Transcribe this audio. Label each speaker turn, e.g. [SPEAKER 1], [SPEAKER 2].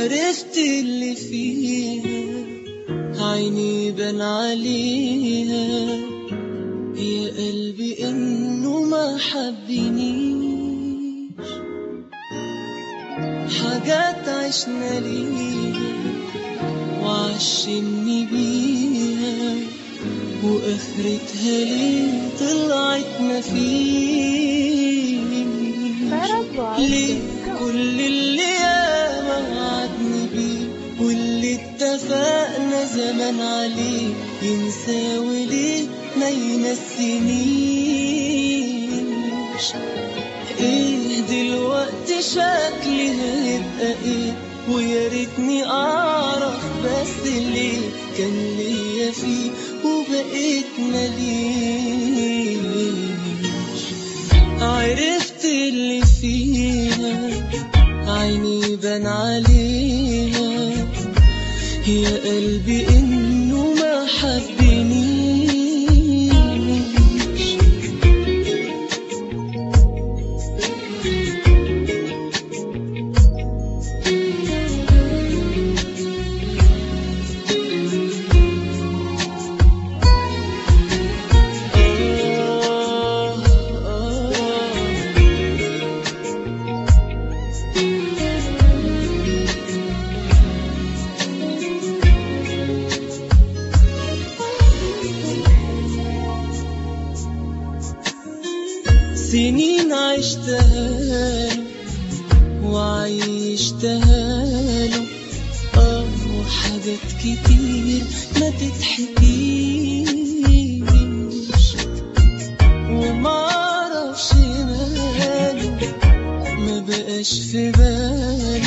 [SPEAKER 1] عرفت اللي فيها عيني بان عليها يا قلبي انه ما حبنيش حاجات عشنا ليها وعشمني بيها واخرتها ليه طلعت مفيش ليه كل اللي ياما وعدني بيه واللي اتفقنا زمان عليه ينسى وليه ما ينسينيش ايه دلوقتي شكلي هيبقى ايه ويا ريتني اعرف بس ليه كان ليا فيه وبقيت مليش عرفت اللي فيها عيني بان عليها يا قلبي انه ما حبنيش آه آه سنين عشتها له وعيشتها له اه وحاجات كتير ما تتحكيش ومعرفش ماله ما بقاش في باله